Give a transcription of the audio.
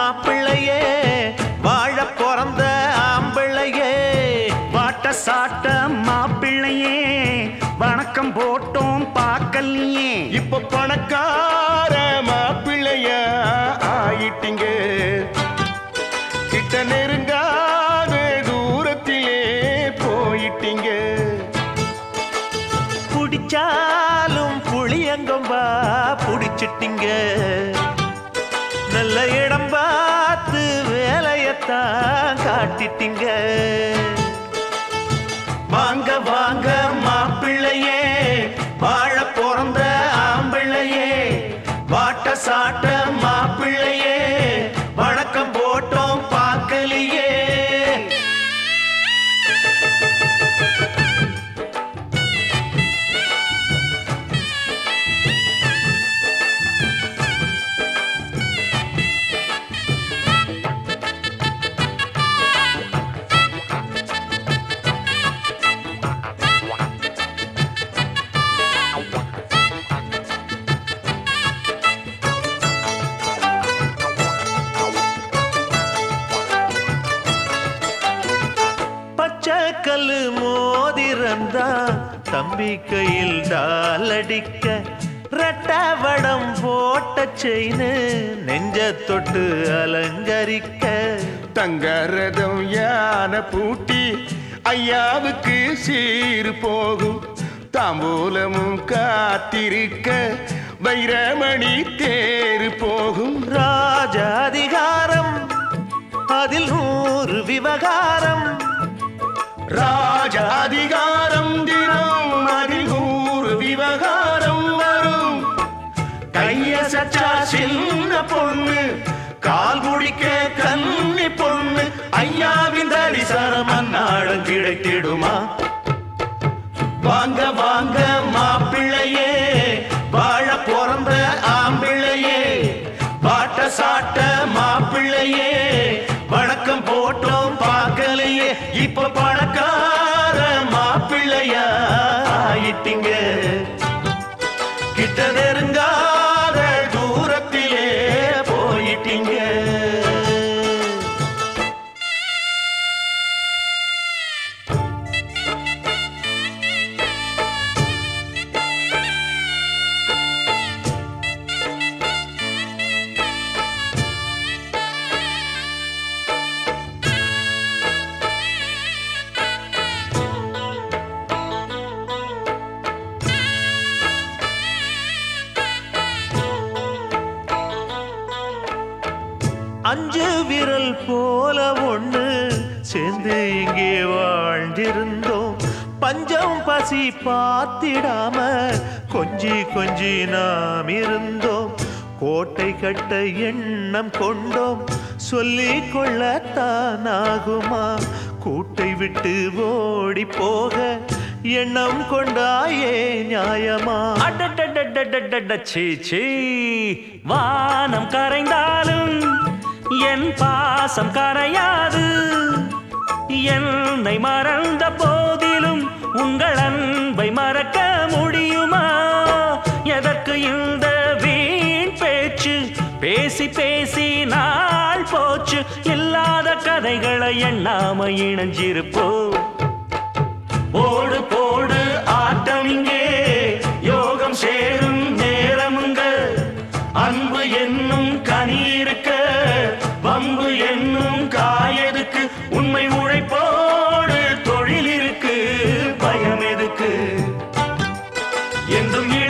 மாப்பிள்ளையே வாழ பிறந்த ஆம்பிள்ளையே வாட்ட சாட்ட மாப்பிள்ளையே வணக்கம் போட்டோம் பார்க்கலையே இப்ப பணக்கார மாப்பிள்ளையா ஆயிட்டீங்க கிட்ட நெருங்காத தூரத்திலே போயிட்டீங்க புடிச்சாலும் புளியங்கம்பா புடிச்சிட்டீங்க நல்ல இடம் பார்த்து வேலையத்தான் காட்டிட்டீங்க வாங்க வாங்க மாப்பிள்ளையே வாழ பிறந்த ஆம்பிள்ளையே வாட்ட சாட்ட மாப்பிள்ளையே வணக்கம் போட்டோம் பார்க்கலையே பச்சை கல்லு மோதிரந்தா தம்பி கையில் டாலடிக்க ரெட்டவடம் போட்ட செயினு நெஞ்ச தொட்டு அலங்கரிக்க தங்கரதம் யானை பூட்டி ஐயாவுக்கு சீரு போகும் தாம்பூலமும் காத்திருக்க வைரமணி தேரு போகும் ராஜாதிகாரம் அதில் நூறு விவகாரம் ராஜ அதிகாரம் தினம் அதில் நூறு விவகாரம் வரும் கைய சச்சா சின்ன பொண்ணு கால் குடிக்க கன்னி பொண்ணு ஐயாவின் தரிசனம் அந்நாடம் கிடைத்திடுமா வாங்க வாங்க மாப்பிள்ளையே வாழ பிறந்த ஆம்பிள்ளையே பாட்ட சாட்ட மாப்பிள்ளையே வணக்கம் போட்டோம் பார்க்கலையே இப்ப பணக்கார மாப்பிள்ளையா ஆயிட்டீங்க கிட்ட நெருங்காத தூரத்திலே போயிட்டீங்க அஞ்சு விரல் போல ஒண்ணு சேர்ந்து இங்கே வாழ்ந்திருந்தோம் பஞ்சம் பசி பார்த்திடாம கொஞ்சி கொஞ்சி நாம் இருந்தோம் கோட்டை கட்ட எண்ணம் கொண்டோம் சொல்லிக் கொள்ளத்தான் ஆகுமா கூட்டை விட்டு ஓடி போக எண்ணம் கொண்டாயே நியாயமா அடடடடடடட சீ சீ வானம் கரைந்தாலும் என் பாசம் கரையாது என்னை மறந்த போதிலும் உங்கள் அன்பை மறக்க முடியுமா எதற்கு இந்த வீண் பேச்சு பேசி பேசி நாள் போச்சு இல்லாத கதைகளை எண்ணாம இணைஞ்சிருப்போம் போடு போடு ஆட்டம் இங்கே யோகம் சேரும் நேரமுங்க அன்பு என்னும் கனி இருக்க வம்பு என்னும் காயதுக்கு உண்மை உழைப்போடு தொழில் இருக்கு பயம் எதுக்கு என்றும்